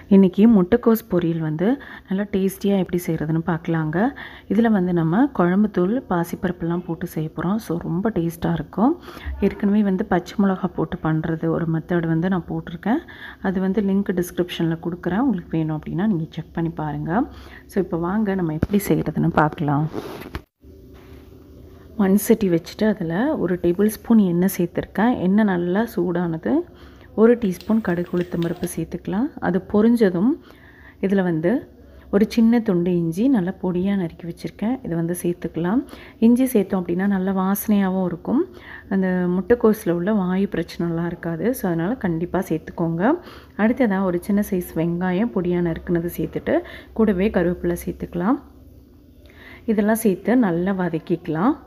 இன்றைக்கி முட்டைக்கோஸ் பொரியல் வந்து நல்லா டேஸ்டியாக எப்படி செய்கிறதுன்னு பார்க்கலாங்க இதில் வந்து நம்ம குழம்புத்தூள் பாசிப்பருப்புலாம் போட்டு செய்ய போகிறோம் ஸோ ரொம்ப டேஸ்ட்டாக இருக்கும் ஏற்கனவே வந்து பச்சை மிளகா போட்டு பண்ணுறது ஒரு மெத்தட் வந்து நான் போட்டிருக்கேன் அது வந்து லிங்க் டிஸ்கிரிப்ஷனில் கொடுக்குறேன் உங்களுக்கு வேணும் அப்படின்னா நீங்கள் செக் பண்ணி பாருங்கள் ஸோ இப்போ வாங்க நம்ம எப்படி செய்கிறதுன்னு பார்க்கலாம் மண் சட்டி வச்சுட்டு அதில் ஒரு டேபிள் ஸ்பூன் எண்ணெய் சேர்த்துருக்கேன் எண்ணெய் நல்லா சூடானது ஒரு டீஸ்பூன் கடுகு உளுத்தம் பருப்பு சேர்த்துக்கலாம் அது பொரிஞ்சதும் இதில் வந்து ஒரு சின்ன துண்டு இஞ்சி நல்லா பொடியாக நறுக்கி வச்சுருக்கேன் இதை வந்து சேர்த்துக்கலாம் இஞ்சி சேர்த்தோம் அப்படின்னா நல்ல வாசனையாகவும் இருக்கும் அந்த முட்டைக்கோஸில் உள்ள வாயு பிரச்சனைலாம் இருக்காது ஸோ அதனால் கண்டிப்பாக சேர்த்துக்கோங்க அடுத்ததாக ஒரு சின்ன சைஸ் வெங்காயம் பொடியாக நறுக்குனது சேர்த்துட்டு கூடவே கருவேப்பிலை சேர்த்துக்கலாம் இதெல்லாம் சேர்த்து நல்லா வதக்கிக்கலாம்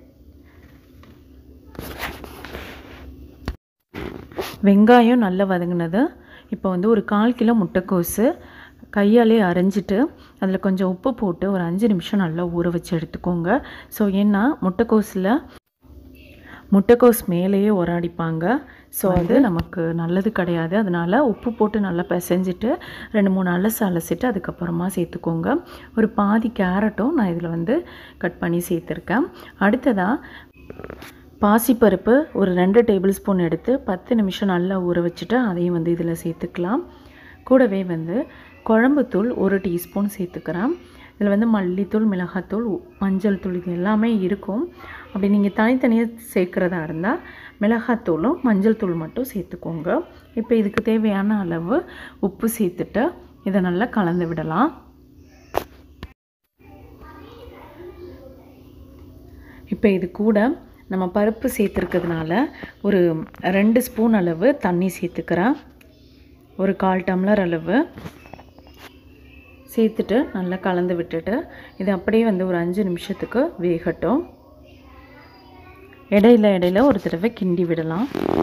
வெங்காயம் நல்லா வதங்கினது இப்போ வந்து ஒரு கால் கிலோ முட்டைக்கோஸு கையாலே அரைஞ்சிட்டு அதில் கொஞ்சம் உப்பு போட்டு ஒரு அஞ்சு நிமிஷம் நல்லா ஊற வச்சு எடுத்துக்கோங்க ஸோ ஏன்னா முட்டைக்கோஸில் முட்டைக்கோஸ் மேலேயே உராடிப்பாங்க ஸோ அது நமக்கு நல்லது கிடையாது அதனால் உப்பு போட்டு நல்லா பிசைஞ்சிட்டு ரெண்டு மூணு அலசு அலசிட்டு அதுக்கப்புறமா சேர்த்துக்கோங்க ஒரு பாதி கேரட்டும் நான் இதில் வந்து கட் பண்ணி சேர்த்துருக்கேன் அடுத்ததாக பாசிப்பருப்பு ஒரு ரெண்டு டேபிள் ஸ்பூன் எடுத்து பத்து நிமிஷம் நல்லா ஊற வச்சுட்டு அதையும் வந்து இதில் சேர்த்துக்கலாம் கூடவே வந்து குழம்புத்தூள் ஒரு டீஸ்பூன் சேர்த்துக்கிறேன் இதில் வந்து மல்லித்தூள் மிளகாத்தூள் மஞ்சள் தூள் இது எல்லாமே இருக்கும் அப்படி நீங்கள் தனித்தனியாக சேர்க்குறதா இருந்தால் மிளகாத்தூளும் மஞ்சள் தூள் மட்டும் சேர்த்துக்கோங்க இப்போ இதுக்கு தேவையான அளவு உப்பு சேர்த்துட்டு இதை நல்லா கலந்து விடலாம் இப்போ இது கூட நம்ம பருப்பு சேர்த்துருக்கிறதுனால ஒரு ரெண்டு ஸ்பூன் அளவு தண்ணி சேர்த்துக்கிறேன் ஒரு கால் டம்ளர் அளவு சேர்த்துட்டு நல்லா கலந்து விட்டுட்டு இது அப்படியே வந்து ஒரு அஞ்சு நிமிஷத்துக்கு வேகட்டும் இடையில இடையில ஒரு தடவை கிண்டி விடலாம்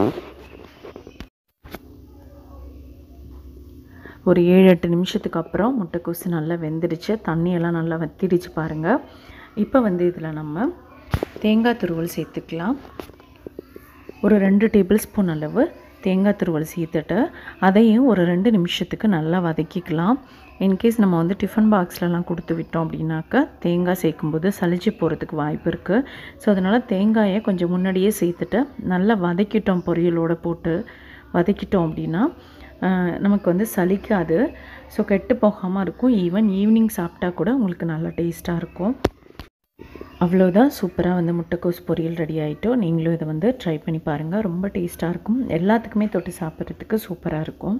ஒரு ஏழு எட்டு நிமிஷத்துக்கு அப்புறம் முட்டைக்கோசு நல்லா வெந்துடுச்சு தண்ணியெல்லாம் நல்லா வத்திடுச்சு பாருங்கள் இப்போ வந்து இதில் நம்ம தேங்காய் துருவல் சேர்த்துக்கலாம் ஒரு ரெண்டு டேபிள் ஸ்பூன் அளவு தேங்காய் துருவல் சேர்த்துட்டு அதையும் ஒரு ரெண்டு நிமிஷத்துக்கு நல்லா வதக்கிக்கலாம் இன்கேஸ் நம்ம வந்து டிஃபன் பாக்ஸ்லலாம் கொடுத்து விட்டோம் அப்படின்னாக்கா தேங்காய் சேர்க்கும்போது சளிச்சு போகிறதுக்கு வாய்ப்பு இருக்குது ஸோ அதனால் தேங்காயை கொஞ்சம் முன்னாடியே சேர்த்துட்டு நல்லா வதக்கிட்டோம் பொரியலோடு போட்டு வதக்கிட்டோம் அப்படின்னா நமக்கு வந்து சலிக்காது ஸோ கெட்டு போகாமல் இருக்கும் ஈவன் ஈவினிங் சாப்பிட்டா கூட உங்களுக்கு நல்லா டேஸ்ட்டாக இருக்கும் அவ்வளோதான் சூப்பராக வந்து முட்டைக்கோஸ் பொரியல் ரெடி ஆகிட்டோம் நீங்களும் இதை வந்து ட்ரை பண்ணி பாருங்கள் ரொம்ப டேஸ்ட்டாக இருக்கும் எல்லாத்துக்குமே தொட்டு சாப்பிட்றதுக்கு சூப்பராக இருக்கும்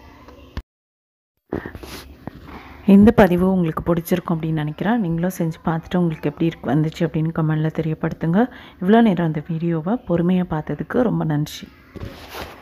இந்த பதிவு உங்களுக்கு பிடிச்சிருக்கும் அப்படின்னு நினைக்கிறேன் நீங்களும் செஞ்சு பார்த்துட்டு உங்களுக்கு எப்படி இருக்கு வந்துச்சு அப்படின்னு கமெண்டில் தெரியப்படுத்துங்க இவ்வளோ நேரம் அந்த வீடியோவை பொறுமையாக பார்த்ததுக்கு ரொம்ப நன்றி